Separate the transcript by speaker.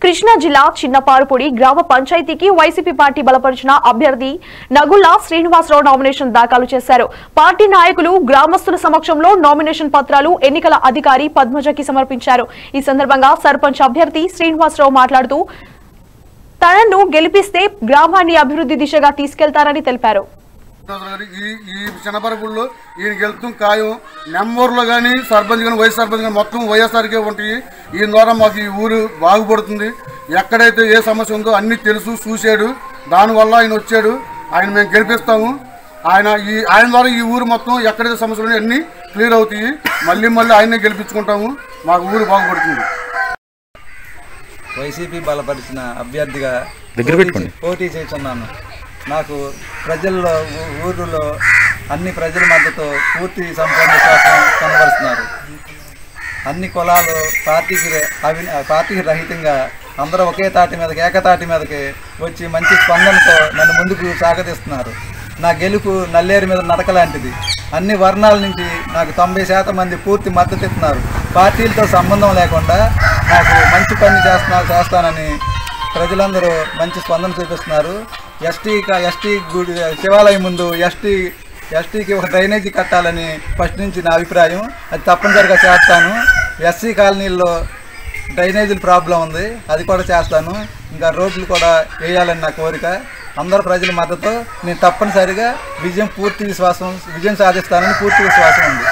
Speaker 1: కృష్ణా జిల్లా చిన్నపారుపూడి గ్రామ పంచాయతీకి వైసీపీ పార్టీ బలపరిచిన అభ్యర్థి నగుల్లా శ్రీనివాసరావు నామినేషన్ దాఖలు చేశారు పార్టీ నాయకులు గ్రామస్తుల సమక్షంలో నామినేషన్ పత్రాలు ఎన్నికల అధికారి పద్మజకి సమర్పించారు ఈ సందర్భంగా సర్పంచ్ అభ్యర్థి శ్రీనివాసరావు మాట్లాడుతూ తనను గెలిపిస్తే గ్రామాన్ని అభివృద్ధి దిశగా తీసుకెళ్తారని తెలిపారు
Speaker 2: గారు ఈ ఈ చిన్నపరపుల్లో ఈయన గెలుతం ఖాయం నెంబర్లో కానీ సర్పంచ్ కానీ వైస్ సర్పంచ్ కానీ మొత్తం వైఎస్ఆర్కే ఉంటాయి ఈయన ద్వారా మాకు ఈ ఊరు బాగుపడుతుంది ఎక్కడైతే ఏ సమస్య ఉందో అన్నీ తెలుసు చూశాడు దానివల్ల ఆయన వచ్చాడు ఆయన మేము గెలిపిస్తాము ఆయన ఈ ఆయన ద్వారా ఈ ఊరు మొత్తం ఎక్కడైతే సమస్యలు ఉన్నాయో అన్నీ క్లియర్ అవుతాయి మళ్ళీ మళ్ళీ ఆయన్నే గెలిపించుకుంటాము మాకు ఊరు బాగుపడుతుంది
Speaker 3: వైసీపీ బలపరిచిన అభ్యర్థిగా
Speaker 4: దగ్గర
Speaker 3: పోటీ
Speaker 4: పెట్టుకోండి.
Speaker 3: చే- పోటీ చేస్తున్నాను నాకు ప్రజల్లో ఊ- ఊరిలో అన్ని ప్రజల మద్దతు పూర్తి సంపూర్ణ విశ్వాసం కనబరుస్తున్నారు అన్ని కులాలు పార్టీకి ర- అవి పార్టీకి రహితంగా అందరూ ఒకే తాటి మీదకి ఏకతాటి మీదకి వచ్చి మంచి స్పందనతో నన్ను ముందుకు సాగదీస్తున్నారు నా గెలుపు నల్లేరు మీద నడక లాంటిది అన్ని వర్ణాల నుంచి నాకు తొంభై శాతం మంది పూర్తి మద్దతు ఇస్తున్నారు పార్టీలతో సంబంధం లేకుండా నాకు మంచి పని చేస్తున్నా చేస్తానని ప్రజలందరూ మంచి స్పందన చూపిస్తున్నారు ఎస్టీ కా- ఎస్టీ గుడి శివాలయం ముందు ఎస్టీ ఎస్టీకి ఒక డ్రైనేజీ కట్టాలని ఫస్ట్ నుంచి నా అభిప్రాయం అది తప్పనిసరిగా చేస్తాను ఎస్సీ కాలనీల్లో డ్రైనేజీల ప్రాబ్లం ఉంది అది కూడా చేస్తాను ఇంకా రోడ్లు కూడా వేయాలని నా కోరిక అందరు ప్రజల మద్దతు నేను తప్పనిసరిగా విజయం పూర్తి విశ్వాసం విజయం సాధిస్తానని పూర్తి విశ్వాసం ఉంది